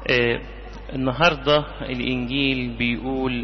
آه النهاردة الإنجيل بيقول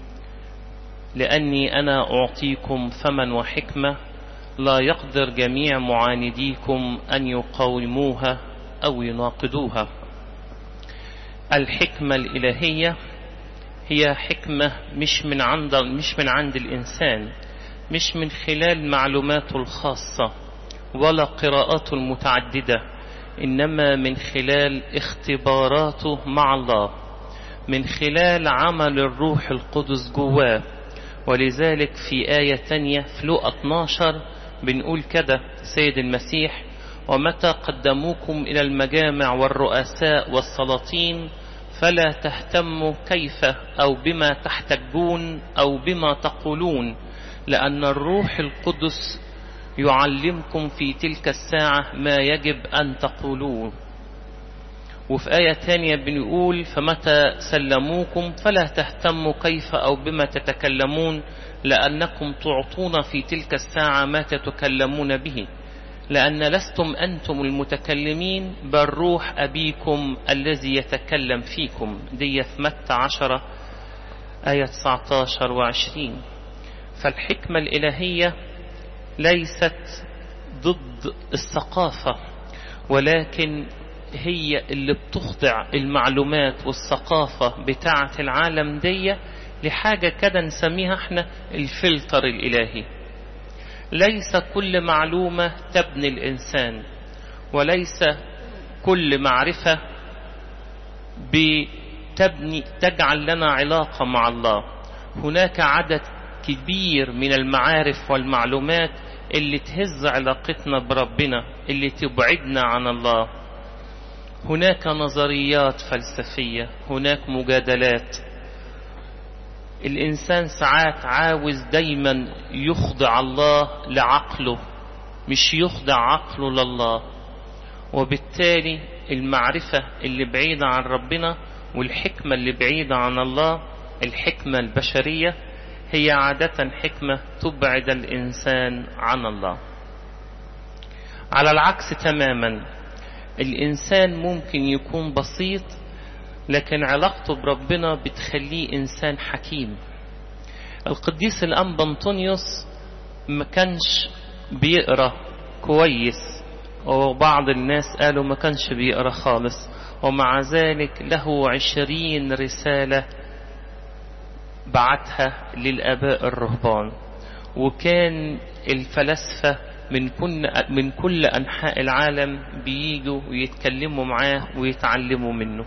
لأني أنا أعطيكم فما وحكمة لا يقدر جميع معانديكم أن يقاوموها أو يناقضوها الحكمة الإلهية هي حكمة مش من عند مش من عند الإنسان مش من خلال معلوماته الخاصة ولا قراءاته المتعددة إنما من خلال اختباراته مع الله من خلال عمل الروح القدس جواه ولذلك في آية تانية في لقى 12 بنقول كده سيد المسيح ومتى قدموكم إلى المجامع والرؤساء والسلاطين فلا تهتموا كيف أو بما تحتجون أو بما تقولون لأن الروح القدس يعلمكم في تلك الساعة ما يجب أن تقولوه وفي آية تانية بنقول فمتى سلموكم فلا تهتموا كيف أو بما تتكلمون لأنكم تعطون في تلك الساعة ما تتكلمون به لأن لستم أنتم المتكلمين بل روح أبيكم الذي يتكلم فيكم دي في متى عشرة آية 19 وعشرين فالحكمة الإلهية ليست ضد الثقافة ولكن هي اللي بتخضع المعلومات والثقافة بتاعة العالم دي لحاجة كده نسميها احنا الفلتر الإلهي ليس كل معلومة تبني الإنسان وليس كل معرفة بتبني تجعل لنا علاقة مع الله هناك عدد كبير من المعارف والمعلومات اللي تهز علاقتنا بربنا اللي تبعدنا عن الله هناك نظريات فلسفية هناك مجادلات الإنسان ساعات عاوز دايما يخضع الله لعقله مش يخضع عقله لله وبالتالي المعرفة اللي بعيدة عن ربنا والحكمة اللي بعيدة عن الله الحكمة البشرية هي عادة حكمة تبعد الإنسان عن الله على العكس تماما الإنسان ممكن يكون بسيط لكن علاقته بربنا بتخليه إنسان حكيم القديس الأنبا أنطونيوس ما كانش بيقرأ كويس وبعض الناس قالوا ما كانش بيقرأ خالص ومع ذلك له عشرين رسالة بعتها للآباء الرهبان وكان الفلاسفة من كل من كل أنحاء العالم بييجوا ويتكلموا معاه ويتعلموا منه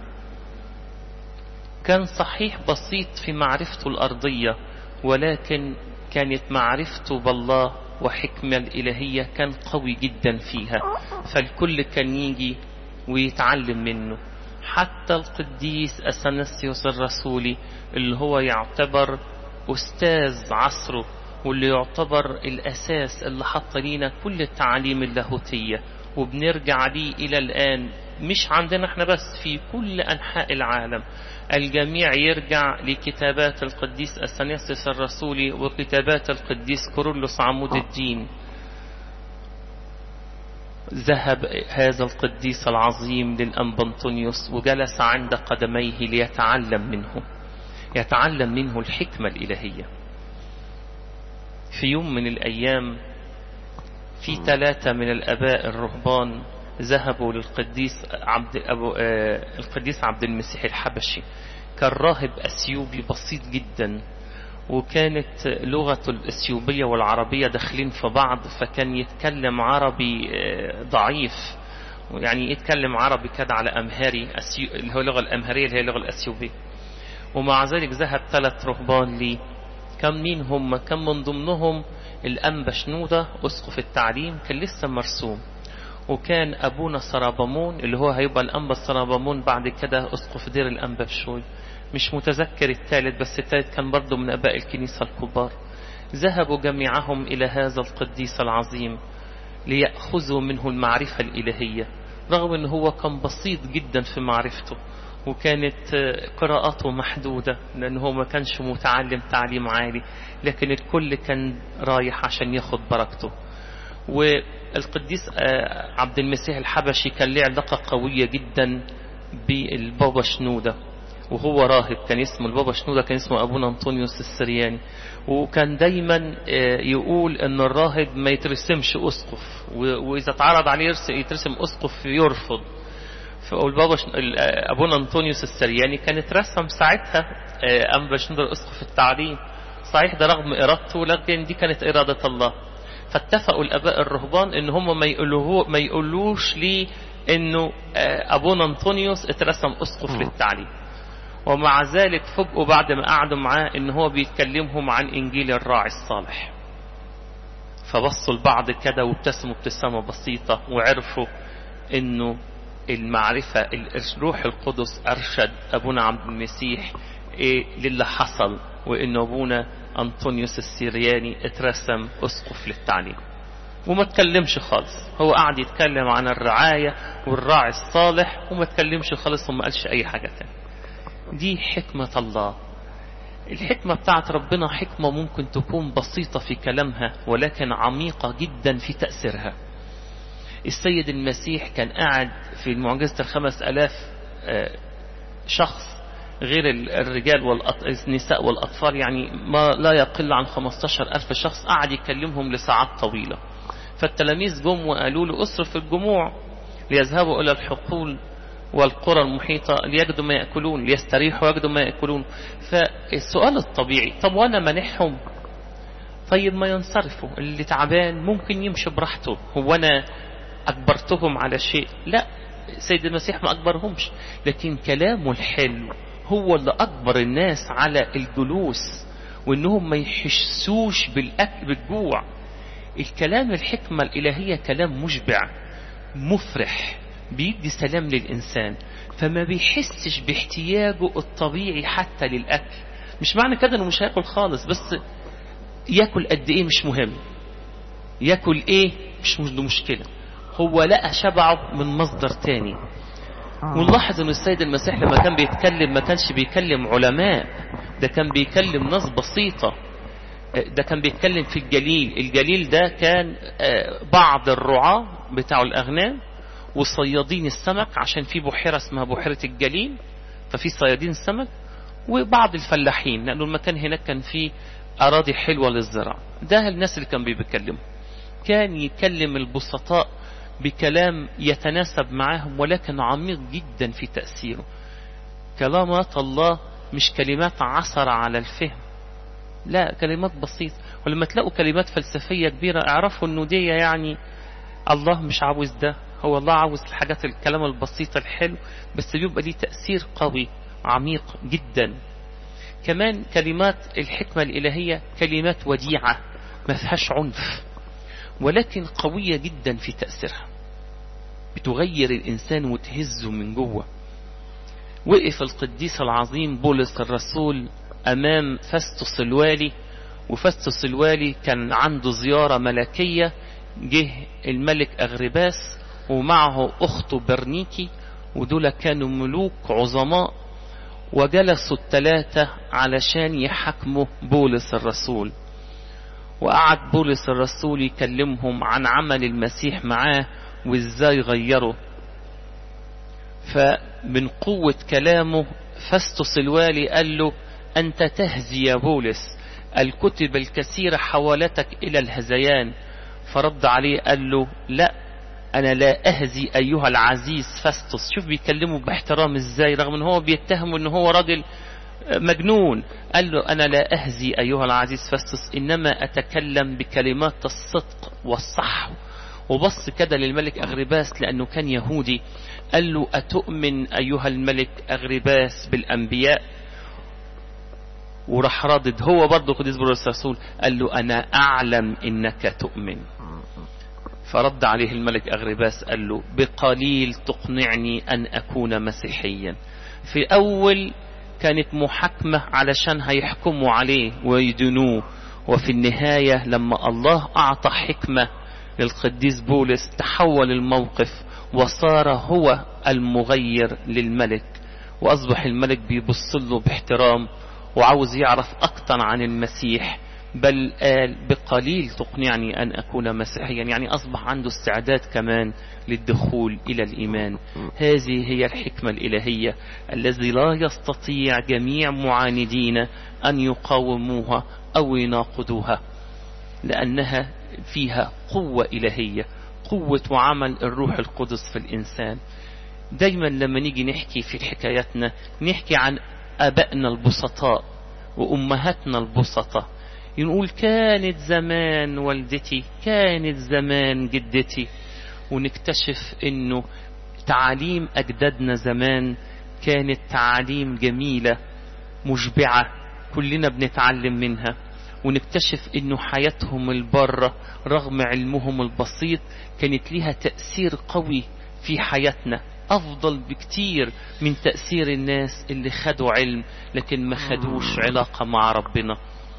كان صحيح بسيط في معرفته الأرضية ولكن كانت معرفته بالله وحكمة الإلهية كان قوي جدا فيها فالكل كان يجي ويتعلم منه حتى القديس أثناسيوس الرسولي اللي هو يعتبر أستاذ عصره واللي يعتبر الأساس اللي حط لينا كل التعاليم اللاهوتية وبنرجع ليه إلى الآن مش عندنا احنا بس في كل أنحاء العالم الجميع يرجع لكتابات القديس أثناسيوس الرسولي وكتابات القديس كورولوس عمود الدين ذهب هذا القديس العظيم للأنبا أنطونيوس وجلس عند قدميه ليتعلم منه يتعلم منه الحكمة الإلهية في يوم من الأيام في ثلاثة من الأباء الرهبان ذهبوا للقديس عبد أبو آه القديس عبد المسيح الحبشي كان راهب أثيوبي بسيط جدا وكانت لغته الأثيوبية والعربية داخلين في بعض فكان يتكلم عربي آه ضعيف يعني يتكلم عربي كده على أمهاري اللي هو اللغة الأمهرية اللي هي اللغة الأثيوبية ومع ذلك ذهب ثلاث رهبان ليه كم مين هم كان من ضمنهم الأنبا شنودة أسقف التعليم كان لسه مرسوم وكان أبونا سرابامون اللي هو هيبقى الأنبا سرابامون بعد كده أسقف دير الأنبا بشوي مش متذكر الثالث بس الثالث كان برضه من أباء الكنيسة الكبار ذهبوا جميعهم إلى هذا القديس العظيم ليأخذوا منه المعرفة الإلهية رغم أنه هو كان بسيط جدا في معرفته وكانت قراءاته محدودة لأنه هو ما كانش متعلم تعليم عالي لكن الكل كان رايح عشان ياخد بركته والقديس عبد المسيح الحبشي كان له علاقة قوية جدا بالبابا شنودة وهو راهب كان اسمه البابا شنودة كان اسمه أبونا أنطونيوس السرياني وكان دايما يقول ان الراهب ما يترسمش أسقف وإذا اتعرض عليه يترسم أسقف يرفض فالبابا أبونا أنطونيوس السرياني كان اترسم ساعتها أنبا شنودة أسقف التعليم صحيح ده رغم إرادته لكن دي كانت إرادة الله فاتفقوا الاباء الرهبان ان هم ما يقولوه ما يقولوش ليه انه ابونا انطونيوس اترسم اسقف للتعليم ومع ذلك فوجئوا بعد ما قعدوا معاه ان هو بيتكلمهم عن انجيل الراعي الصالح فبصوا لبعض كده وابتسموا ابتسامة بسيطة وعرفوا انه المعرفة الروح القدس ارشد ابونا عبد المسيح ايه للي حصل وانه ابونا أنطونيوس السيرياني اترسم أسقف للتعليم وما تكلمش خالص هو قاعد يتكلم عن الرعاية والراعي الصالح وما تكلمش خالص وما قالش أي حاجة تاني دي حكمة الله الحكمة بتاعت ربنا حكمة ممكن تكون بسيطة في كلامها ولكن عميقة جدا في تأثيرها السيد المسيح كان قاعد في معجزة الخمس ألاف شخص غير الرجال والنساء والأطفال يعني ما لا يقل عن 15 ألف شخص قعد يكلمهم لساعات طويلة فالتلاميذ جم وقالوا له اصرف الجموع ليذهبوا إلى الحقول والقرى المحيطة ليجدوا ما يأكلون ليستريحوا ويجدوا ما يأكلون فالسؤال الطبيعي طب وأنا منحهم طيب ما ينصرفوا اللي تعبان ممكن يمشي براحته هو أنا أجبرتهم على شيء لا سيد المسيح ما أجبرهمش لكن كلامه الحلو هو اللي أجبر الناس على الجلوس وإنهم ما يحسوش بالأكل بالجوع الكلام الحكمة الإلهية كلام مشبع مفرح بيدي سلام للإنسان فما بيحسش باحتياجه الطبيعي حتى للأكل مش معنى كده إنه مش هياكل خالص بس ياكل قد إيه مش مهم ياكل إيه مش مش مشكلة هو لقى شبعه من مصدر تاني ونلاحظ ان السيد المسيح لما كان بيتكلم ما كانش بيكلم علماء ده كان بيكلم ناس بسيطة ده كان بيتكلم في الجليل الجليل ده كان بعض الرعاة بتاع الأغنام وصيادين السمك عشان في بحيرة اسمها بحيرة الجليل ففي صيادين السمك وبعض الفلاحين لأنه المكان هناك كان فيه أراضي حلوة للزراعة ده الناس اللي كان بيكلمهم كان يكلم البسطاء بكلام يتناسب معهم ولكن عميق جدا في تأثيره كلامات الله مش كلمات عصر على الفهم لا كلمات بسيطة ولما تلاقوا كلمات فلسفية كبيرة اعرفوا انه دي يعني الله مش عاوز ده هو الله عاوز الحاجات الكلام البسيط الحلو بس بيبقى ليه تأثير قوي عميق جدا كمان كلمات الحكمة الإلهية كلمات وديعة ما فيهاش عنف ولكن قوية جدا في تأثيرها بتغير الإنسان وتهزه من جوه وقف القديس العظيم بولس الرسول أمام فستس الوالي وفستس الوالي كان عنده زيارة ملكية جه الملك أغرباس ومعه أخته برنيكي ودول كانوا ملوك عظماء وجلسوا الثلاثة علشان يحكموا بولس الرسول وقعد بولس الرسول يكلمهم عن عمل المسيح معاه وازاي غيره فمن قوة كلامه فاستس الوالي قال له أنت تهزي يا بولس الكتب الكثيرة حولتك إلى الهزيان فرد عليه قال له لا أنا لا أهزي أيها العزيز فاستس شوف بيكلمه باحترام إزاي رغم أنه هو بيتهمه أنه هو راجل مجنون قال له أنا لا أهزي أيها العزيز فاستس إنما أتكلم بكلمات الصدق والصح وبص كده للملك أغرباس لأنه كان يهودي قال له أتؤمن أيها الملك أغرباس بالأنبياء وراح رادد هو برضه قديس بولس الرسول قال له أنا أعلم إنك تؤمن فرد عليه الملك أغرباس قال له بقليل تقنعني أن أكون مسيحيا في أول كانت محاكمة علشان هيحكموا عليه ويدنوه وفي النهاية لما الله أعطى حكمة للقديس بولس تحول الموقف وصار هو المغير للملك وأصبح الملك بيبص له باحترام وعاوز يعرف أكتر عن المسيح بل قال بقليل تقنعني أن أكون مسيحيا يعني أصبح عنده استعداد كمان للدخول إلى الإيمان هذه هي الحكمة الإلهية الذي لا يستطيع جميع معاندين أن يقاوموها أو يناقضوها لأنها فيها قوة إلهية قوة وعمل الروح القدس في الإنسان دايما لما نيجي نحكي في حكاياتنا نحكي عن أبائنا البسطاء وأمهاتنا البسطاء نقول كانت زمان والدتي كانت زمان جدتي ونكتشف انه تعاليم اجدادنا زمان كانت تعاليم جميلة مشبعة كلنا بنتعلم منها ونكتشف انه حياتهم البرة رغم علمهم البسيط كانت لها تأثير قوي في حياتنا افضل بكتير من تأثير الناس اللي خدوا علم لكن ما خدوش علاقة مع ربنا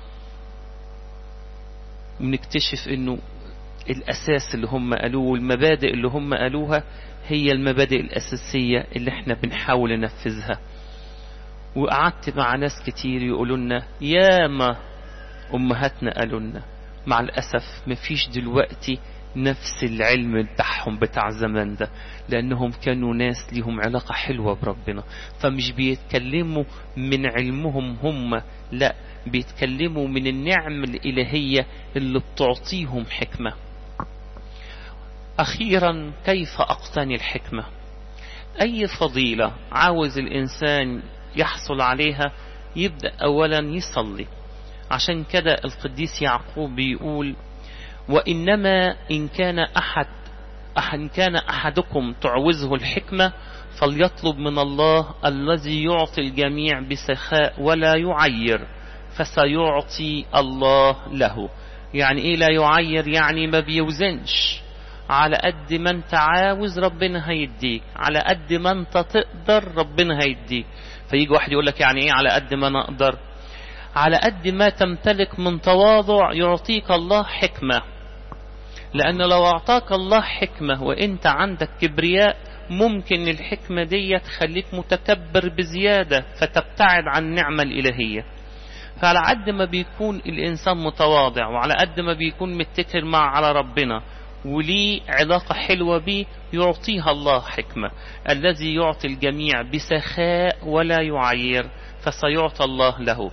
ونكتشف انه الاساس اللي هم قالوه والمبادئ اللي هم قالوها هي المبادئ الاساسية اللي احنا بنحاول ننفذها وقعدت مع ناس كتير يقولوا لنا ياما امهاتنا قالوا لنا مع الاسف مفيش دلوقتي نفس العلم بتاعهم بتاع زمان ده لانهم كانوا ناس ليهم علاقة حلوة بربنا فمش بيتكلموا من علمهم هم لا بيتكلموا من النعم الإلهية اللي بتعطيهم حكمة أخيرا كيف أقتني الحكمة أي فضيلة عاوز الإنسان يحصل عليها يبدأ أولا يصلي عشان كده القديس يعقوب بيقول وإنما إن كان أحد إن كان أحدكم تعوزه الحكمة فليطلب من الله الذي يعطي الجميع بسخاء ولا يعير فسيعطي الله له يعني ايه لا يعير يعني ما بيوزنش على قد ما انت عاوز ربنا هيديك على قد ما انت تقدر ربنا هيديك فيجي واحد يقول لك يعني ايه على قد ما انا اقدر على قد ما تمتلك من تواضع يعطيك الله حكمة لأن لو أعطاك الله حكمة وإنت عندك كبرياء ممكن الحكمة دي تخليك متكبر بزيادة فتبتعد عن النعمة الإلهية فعلى قد ما بيكون الإنسان متواضع وعلى قد ما بيكون متكر مع على ربنا وليه علاقة حلوة بيه يعطيها الله حكمة الذي يعطي الجميع بسخاء ولا يعير فسيعطى الله له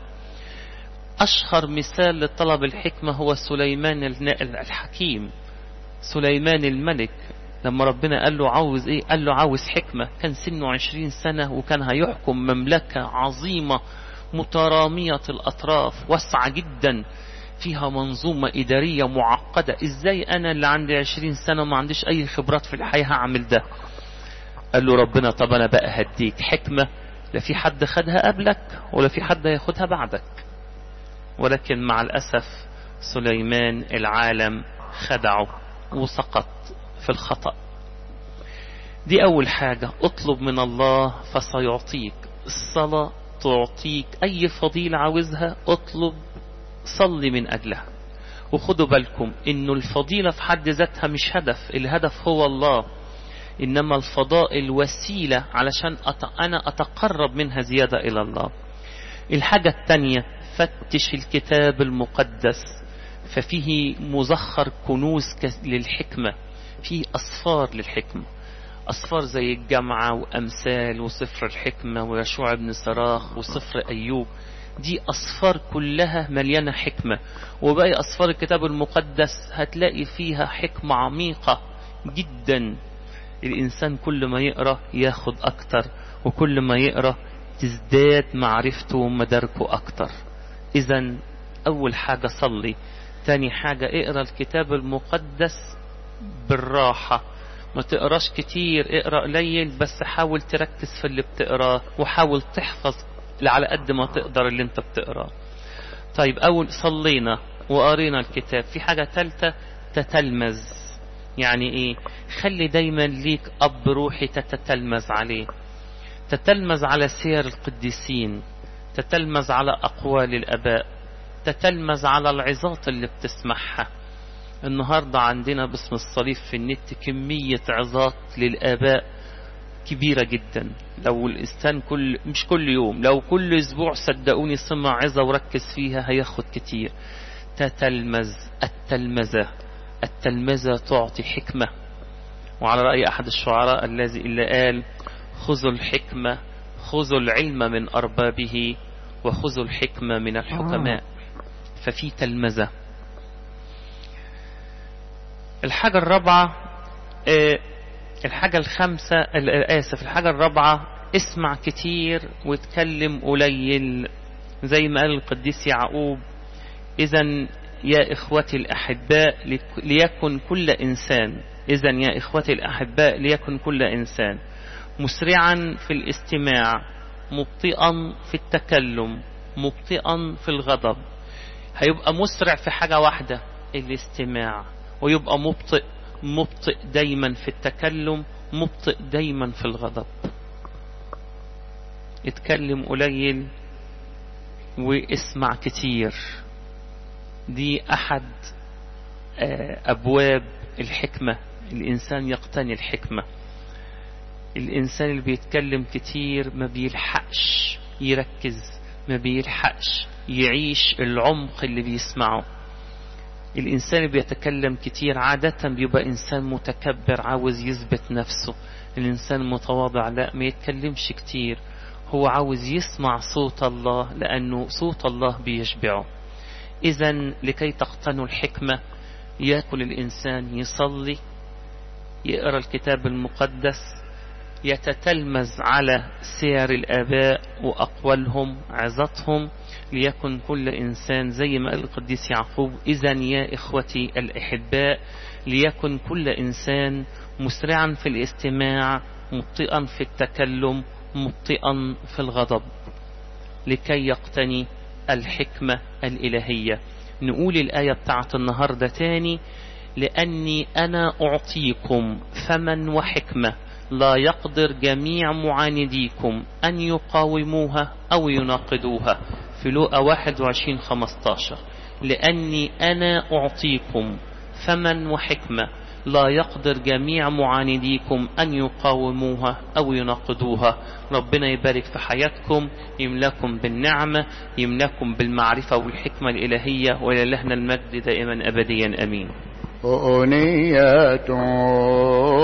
أشهر مثال لطلب الحكمة هو سليمان الحكيم سليمان الملك لما ربنا قال له عاوز ايه قال له عاوز حكمة كان سنه عشرين سنة وكان هيحكم مملكة عظيمة مترامية الأطراف واسعة جدا فيها منظومة إدارية معقدة إزاي أنا اللي عندي عشرين سنة وما عنديش أي خبرات في الحياة هعمل ده قال له ربنا طب أنا بقى هديك حكمة لا في حد خدها قبلك ولا في حد هياخدها بعدك ولكن مع الأسف سليمان العالم خدعه وسقط في الخطأ دي أول حاجة اطلب من الله فسيعطيك الصلاة تعطيك أي فضيلة عاوزها اطلب صلي من أجلها وخدوا بالكم إنه الفضيلة في حد ذاتها مش هدف الهدف هو الله إنما الفضائل وسيلة علشان أت... أنا أتقرب منها زيادة إلى الله الحاجة الثانية فتش الكتاب المقدس ففيه مزخر كنوز للحكمة فيه أصفار للحكمة أصفار زي الجامعة وأمثال وصفر الحكمة ويشوع بن صراخ وصفر أيوب دي أصفار كلها مليانة حكمة وباقي أصفار الكتاب المقدس هتلاقي فيها حكمة عميقة جدا الإنسان كل ما يقرأ ياخد أكتر وكل ما يقرأ تزداد معرفته ومداركه أكتر إذا أول حاجة صلي تاني حاجة اقرأ الكتاب المقدس بالراحة ما تقراش كتير اقرأ قليل بس حاول تركز في اللي بتقراه وحاول تحفظ على قد ما تقدر اللي انت بتقراه طيب اول صلينا وقرينا الكتاب في حاجة تالتة تتلمذ يعني ايه خلي دايما ليك اب روحي تتتلمذ عليه تتلمذ على سير القديسين تتلمذ على اقوال الاباء تتلمذ على العظات اللي بتسمعها النهاردة عندنا باسم الصليب في النت كمية عظات للآباء كبيرة جدا لو الإنسان كل مش كل يوم لو كل أسبوع صدقوني سمع عظة وركز فيها هياخد كتير تتلمذ التلمذة التلمذة تعطي حكمة وعلى رأي أحد الشعراء الذي اللي قال خذوا الحكمة خذوا العلم من أربابه وخذوا الحكمة من الحكماء ففي تلمذة الحاجة الرابعة الحاجة الخامسة آسف الحاجة الرابعة اسمع كتير واتكلم قليل زي ما قال القديس يعقوب إذا يا إخوتي الأحباء ليكن كل إنسان إذا يا إخوتي الأحباء ليكن كل إنسان مسرعا في الاستماع مبطئا في التكلم مبطئا في الغضب هيبقى مسرع في حاجة واحدة الاستماع ويبقى مبطئ مبطئ دايما في التكلم مبطئ دايما في الغضب اتكلم قليل واسمع كتير دي أحد أبواب الحكمة الإنسان يقتني الحكمة الإنسان اللي بيتكلم كتير ما بيلحقش يركز ما بيلحقش يعيش العمق اللي بيسمعه الإنسان اللي بيتكلم كتير عادة بيبقى إنسان متكبر عاوز يثبت نفسه الإنسان متواضع لا ما يتكلمش كتير هو عاوز يسمع صوت الله لأنه صوت الله بيشبعه إذا لكي تقتنوا الحكمة يأكل الإنسان يصلي يقرأ الكتاب المقدس يتتلمذ على سير الآباء وأقوالهم عظتهم ليكن كل إنسان زي ما قال القديس يعقوب إذا يا إخوتي الأحباء ليكن كل إنسان مسرعا في الاستماع مبطئا في التكلم مبطئا في الغضب لكي يقتني الحكمة الإلهية نقول الآية بتاعت النهاردة تاني لأني أنا أعطيكم فمن وحكمة لا يقدر جميع معانديكم أن يقاوموها أو يناقضوها في لوقا 21 15 لأني أنا أعطيكم فمن وحكمة لا يقدر جميع معانديكم أن يقاوموها أو يناقضوها ربنا يبارك في حياتكم يملاكم بالنعمة يملاكم بالمعرفة والحكمة الإلهية ولله المجد دائما أبديا أمين أنية